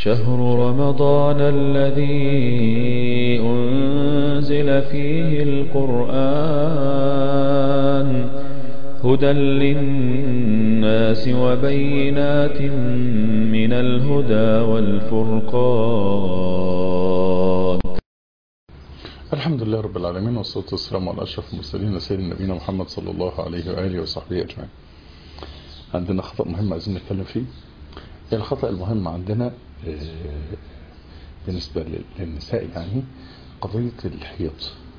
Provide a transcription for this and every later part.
شهر رمضان الذي أنزل فيه القرآن هدى للناس وبينات من الهدى والفرقان الحمد لله رب العالمين والصلاة والسلام على أشرف المرسلين سيدنا نبينا محمد صلى الله عليه وآله وصحبه أجمعين عندنا خطأ مهم عايزين نتكلم فيه الخطأ المهم عندنا بالنسبة للنساء يعني قضية الحيض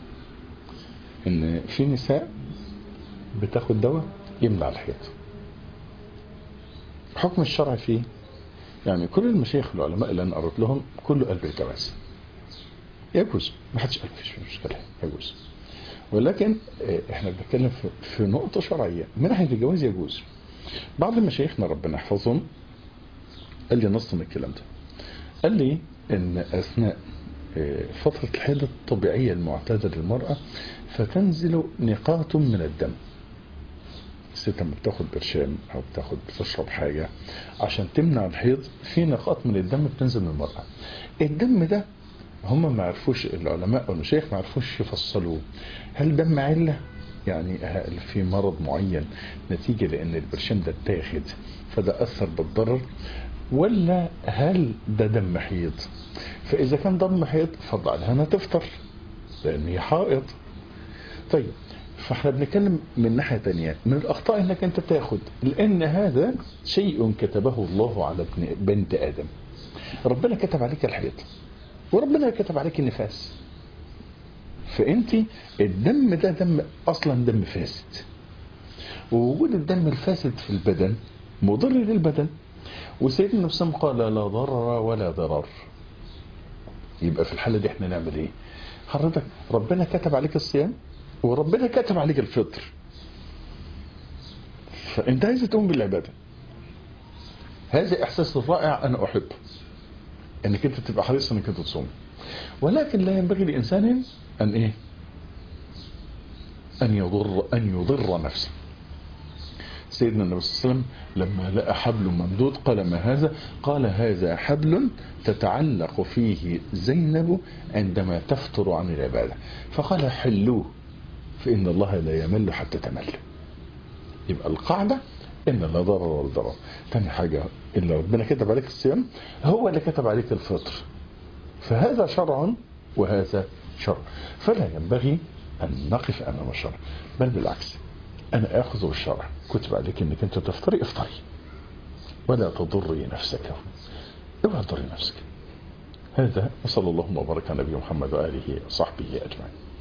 ان في نساء بتاخد دواء يمنع الحيض حكم الشرع فيه يعني كل المشايخ العلماء اللي انا قرأت لهم كله قال بالجواز يجوز ما حدش قال فيش مشكلة يجوز ولكن احنا بنتكلم في نقطة شرعية من ناحية الجواز يجوز بعض مشايخنا ربنا يحفظهم قال لي نص من الكلام ده قال لي ان اثناء فترة الحيض الطبيعية المعتادة للمرأة فتنزل نقاط من الدم الست لما بتاخد برشام او بتاخد بتشرب حاجة عشان تمنع الحيض في نقاط من الدم بتنزل من المرأة الدم ده هم ما عرفوش العلماء والمشايخ ما عرفوش يفصلوه هل دم علة يعني هل في مرض معين نتيجة لان البرشام ده اتاخد فده اثر بالضرر ولا هل ده دم حيض فاذا كان دم حيض فضل هنا تفطر لان هي حائض طيب فاحنا بنتكلم من ناحية تانية من الاخطاء انك انت تاخد لان هذا شيء كتبه الله على ابن بنت ادم ربنا كتب عليك الحيض وربنا كتب عليك النفاس فانت الدم ده دم اصلا دم فاسد ووجود الدم الفاسد في البدن مضر للبدن وسيدنا النبي صلى الله عليه وسلم قال لا ضرر ولا ضرر يبقى في الحالة دي احنا نعمل ايه حضرتك ربنا كتب عليك الصيام وربنا كتب عليك الفطر فانت عايز تقوم بالعبادة هذا احساس رائع انا احبه انك انت تبقى حريص انك انت تصوم ولكن لا ينبغي لانسان ان ايه ان يضر ان يضر نفسه سيدنا النبي صلى الله عليه وسلم لما لقى حبل ممدود قال ما هذا قال هذا حبل تتعلق فيه زينب عندما تفتر عن العبادة فقال حلوه فإن الله لا يمل حتى تمل يبقى القاعدة إن لا ضرر ولا ضرر تاني حاجة إلا ربنا كتب عليك الصيام هو اللي كتب عليك الفطر فهذا شرع وهذا شرع فلا ينبغي أن نقف أمام الشرع بل بالعكس أنا آخذ بالشرع كتب عليك أنك أنت تفطري افطري ولا تضري نفسك اوعى تضري نفسك هذا وصلى الله وبارك على نبي محمد وآله وصحبه أجمعين